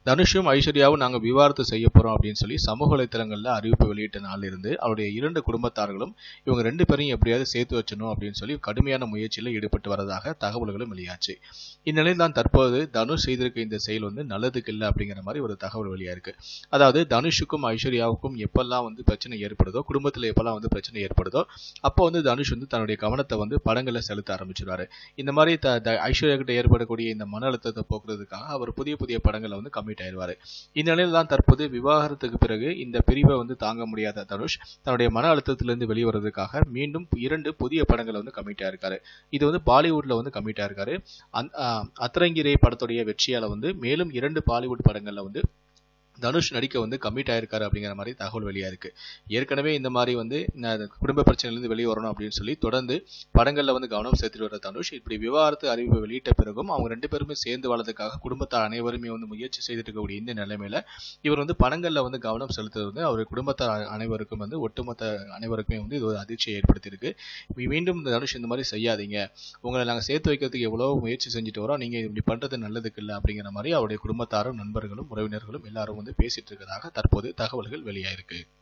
தனுஷும் ஐஸ்வர்யாவும் நாங்கள் விவாகரத்து செய்ய போகிறோம் அப்படின்னு சொல்லி சமூக வலைத்தளங்களில் அறிவிப்பு வெளியிட்ட நாளிலிருந்து அவருடைய இரண்டு குடும்பத்தார்களும் இவங்க ரெண்டு பேரையும் எப்படியாவது சேர்த்து வச்சணும் அப்படின்னு சொல்லி கடுமையான முயற்சியில் ஈடுபட்டு வரதாக தகவல்களும் வெளியாச்சு இந்நிலையில் தான் தற்போது தனுஷ் செய்திருக்க இந்த செயல் வந்து நல்லதுக்கு இல்லை அப்படிங்கிற மாதிரி ஒரு தகவல் வெளியாக இருக்கு அதாவது தனுஷுக்கும் ஐஸ்வர்யாவுக்கும் எப்பெல்லாம் வந்து பிரச்சனை ஏற்படுதோ குடும்பத்தில் எப்பெல்லாம் வந்து பிரச்சனை ஏற்படுதோ அப்போ வந்து தனுஷ் வந்து தன்னுடைய கவனத்தை வந்து படங்களில் செலுத்த ஆரம்பிச்சிருவாரு இந்த மாதிரி த த- ஐஸ்வர்யா கிட்ட ஏற்படக்கூடிய இந்த மன அழுத்தத்தை போக்குறதுக்காக அவர் புதிய புதிய படங்களை வந்து கமிட் ஆயிடுவாரு இந்த நிலையில் தான் தற்போது விவாகரத்துக்கு பிறகு இந்த பிரிவை வந்து தாங்க முடியாத தனுஷ் தன்னுடைய மன அழுத்தத்திலிருந்து வெளிவரதுக்காக மீண்டும் இரண்டு புதிய படங்களை வந்து கமிட் ஆயிருக்காரு இது வந்து பாலிவுட்ல வந்து கமிட் ஆயிருக்காரு அந்- ஆஹ் அத்தரங்கிரே படத்துடைய வெற்றியால வந்து மேலும் இரண்டு பாலிவுட் படங்கள்ல வந்து தனுஷ் நடிக்க வந்து கமிட் ஆயிருக்காரு அப்படிங்கிற மாதிரி தகவல் வெளியா இருக்கு ஏற்கனவே இந்த மாதிரி வந்து ந- குடும்ப பிரச்சனையிலிருந்து வெளியே வரணும் அப்படின்னு சொல்லி தொடர்ந்து படங்கள்ல வந்து கவனம் செலுத்திட்டு வர தனுஷ் இப்படி விவாகரத்து அறிவிப்பு வெளியிட்ட பிறகும் அவங்க ரெண்டு பேருமே சேர்ந்து வாழறதுக்காக குடும்பத்தார் அனைவருமே வந்து முயற்சி செய்துட்டு இருக்கக்கூடிய இந்த நிலைமையில இவர் வந்து படங்கள்ல வந்து கவனம் செலுத்துறது வந்து அவர் குடும்பத்தார் அ- அனைவருக்கும் வந்து ஒட்டுமொத்த அனைவருக்குமே வந்து இது ஒரு அதிர்ச்சியை ஏற்படுத்தியிருக்கு மீ- மீண்டும் இந்த தனுஷ் இந்த மாதிரி செய்யாதீங்க உங்களை நாங்க சேர்த்து வைக்கிறதுக்கு எவ்வளவு முயற்சி செஞ்சுட்டு வரோம் நீங்க இப்படி பண்றது நல்லதுக்கு இல்லை அப்படிங்கிற மாதிரி அவருடைய குடும்பத்தாரும் நண்பர்களும் உறவினர்களும் எல்லாரும் வந்து பேசிட்டு இருக்கதாக தற்போது தகவல்கள் வெளியாயிருக்கு